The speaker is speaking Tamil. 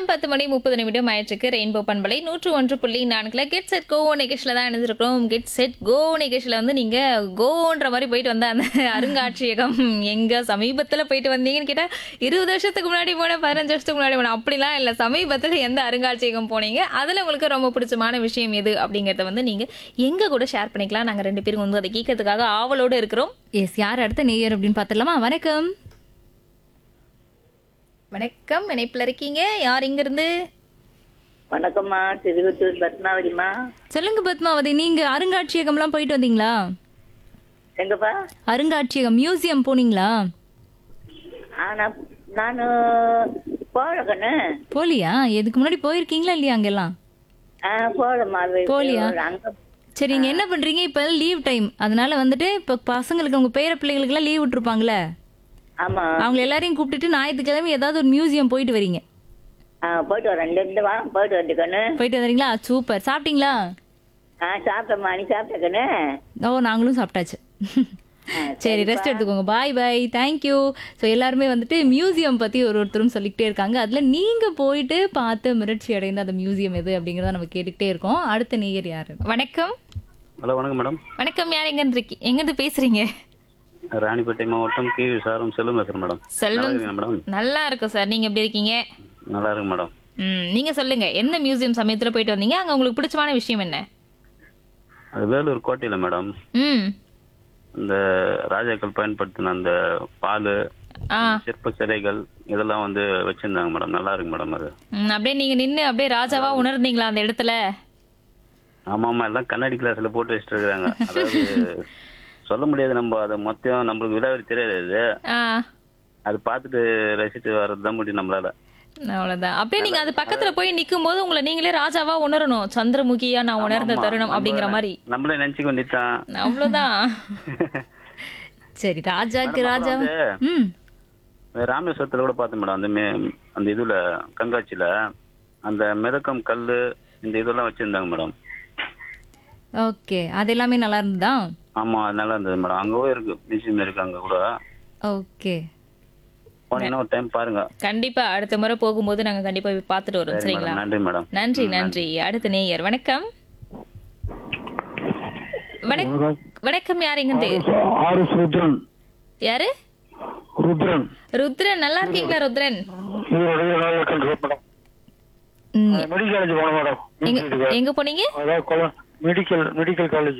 பத்து மணி முப்பது நிமிடம் ஆயிடுச்சுக்கு ரெயின்போ பண்பலை நூற்று ஒன்று புள்ளி நான்குல கெட் செட் கோ நிகழ்ச்சியில் தான் இணைஞ்சிருக்கிறோம் கெட் செட் கோ நிகழ்ச்சியில் வந்து நீங்கள் கோன்ற மாதிரி போயிட்டு வந்த அந்த அருங்காட்சியகம் எங்கே சமீபத்தில் போயிட்டு வந்தீங்கன்னு கேட்டால் இருபது வருஷத்துக்கு முன்னாடி போனேன் பதினஞ்சு வருஷத்துக்கு முன்னாடி போனேன் அப்படிலாம் இல்லை சமீபத்தில் எந்த அருங்காட்சியகம் போனீங்க அதில் உங்களுக்கு ரொம்ப பிடிச்சமான விஷயம் எது அப்படிங்கிறத வந்து நீங்கள் எங்கள் கூட ஷேர் பண்ணிக்கலாம் நாங்கள் ரெண்டு பேரும் வந்து அதை கேட்கறதுக்காக ஆவலோடு இருக்கிறோம் எஸ் யார் அடுத்த நேயர் அப்படின்னு பார்த்துடலாமா வணக்கம் வணக்கம் இணைப்பில் இருக்கீங்க யார் இங்கிருந்து வணக்கம்மா திருவத்தூர் பத்மாவதிம்மா சொல்லுங்க பத்மாவதி நீங்க அருங்காட்சியகம்லாம் போயிட்டு வந்தீங்களா எங்கப்பா அருங்காட்சியகம் மியூசியம் போனீங்களா ஆனா நான் போகல கண்ணு போலியா இதுக்கு முன்னாடி போயிருக்கீங்களா இல்லையா அங்கெல்லாம் ஆ போகலம்மா போகலையா? அங்க சரி நீங்க என்ன பண்றீங்க இப்ப லீவ் டைம் அதனால வந்துட்டு இப்ப பசங்களுக்கு உங்க பேர பிள்ளைகளுக்கெல்லாம் லீவ் விட்டுருப்பாங்களே ஆமா அவங்க எல்லாரையும் கூப்பிட்டுட்டு ஞாயிற்றுக்கிழமை ஏதாவது ஒரு மியூசியம் போயிட்டு வரீங்க ஆ போயிட்டு வரேன் ரெண்டு வாரம் போயிட்டு வந்து கண்ணு போயிட்டு வரீங்களா சூப்பர் சாப்பிட்டீங்களா ஆ சாப்பிட்டம்மா நீ சாப்பிட்ட கண்ணு ஓ நாங்களும் சாப்பிட்டாச்சு ஆ, சரி ரெஸ்ட் எடுத்துக்கோங்க பாய் பாய் தேங்க்யூ ஸோ எல்லாருமே வந்துட்டு மியூசியம் பற்றி ஒரு ஒருத்தரும் சொல்லிக்கிட்டே இருக்காங்க அதில் நீங்கள் போயிட்டு பார்த்து மிரட்சி அடைந்த அந்த மியூசியம் எது அப்படிங்கிறத நம்ம கேட்டுக்கிட்டே இருக்கோம் அடுத்த நேயர் யார் வணக்கம் ஹலோ வணக்கம் மேடம் வணக்கம் யார் எங்கேருந்து இருக்கி எங்கேருந்து பேசுறீங்க ராணிப்பேட்டை மாவட்டம் கீழ் சாரம் செல்வம் பேசுகிறேன் மேடம் செல்வம் நல்லா இருக்கீங்களா மேடம் நல்லா இருக்கும் சார் நீங்கள் எப்படி இருக்கீங்க நல்லா இருக்கு மேடம் ம் நீங்கள் சொல்லுங்க எந்த மியூசியம் சமயத்தில் போயிட்டு வந்தீங்க அங்கே உங்களுக்கு பிடிச்சமான விஷயம் என்ன அது வேலூர் கோட்டையில் மேடம் ம் இந்த ராஜாக்கள் பயன்படுத்தின அந்த பால் ஆ சிற்ப சிலைகள் இதெல்லாம் வந்து வச்சிருந்தாங்க மேடம் நல்லா இருக்கு மேடம் அது ம், அப்படியே நீங்கள் நின்று அப்படியே ராஜாவா உணர்ந்தீங்களா அந்த இடத்துல ஆமா ஆமா எல்லாம் கண்ணாடி கிளாஸ்ல போட்டு வச்சுட்டு இருக்காங்க அதாவது சொல்ல முடியாது நம்ம அதை மொத்தம் நம்மளுக்கு விடாவரி தெரியாது அது ஆ அது பார்த்துட்டு ரசித்து வர்றது தான் முடியும் நம்மளால அவ்வளவுதான் அப்படியே நீங்க அது பக்கத்துல போய் நிக்கும் போது உங்களை நீங்களே ராஜாவா உணரணும் சந்திரமுகியா நான் உணர்ந்த ஆமா, தருணம் அப்படிங்கிற நம்ம- மாதிரி நம்மளே நினைச்சுக்க வேண்டியதுதான் அவ்வளவுதான் சரி ராஜாக்கு மேடம், ராஜா அப்புறம் ம் ராமேஸ்வரத்துல கூட பார்த்தேன் மேடம் அந்த மே- அந்த இதுல கண்காட்சியில அந்த மிதக்கம் கல்லு இந்த இதெல்லாம் வச்சிருந்தாங்க மேடம் ஓகே அது எல்லாமே நல்லா இருந்ததா ஆமா அது நல்லா இருந்தது மேடம் அங்கவே இருக்கு மியூசியம் இருக்கு அங்க கூட ஓகே போனீங்கன்னா ஒரு டைம் பாருங்க கண்டிப்பா அடுத்த முறை போகும்போது நாங்க கண்டிப்பா போய் பார்த்துட்டு வரோம் சரி சரிங்களா மேடம் நன்றி மேடம் நன்றி நன்றி அடுத்த நேயர் வணக்கம் வணக்- வணக்கம் யார் இங்க ஆர்எஸ் ருத்ரன் யாரு ருத்ரன் ருத்ரன் நல்லா இருக்கீங்களா ருத்ரன் இதனுடைய நாயக்கன் மேடம் ம், மெடிக்கல் காலேஜ் போனோம் மேடம் எங்க எங்க போனீங்க அதாவது மெடிக்கல் மெடிக்கல் காலேஜ்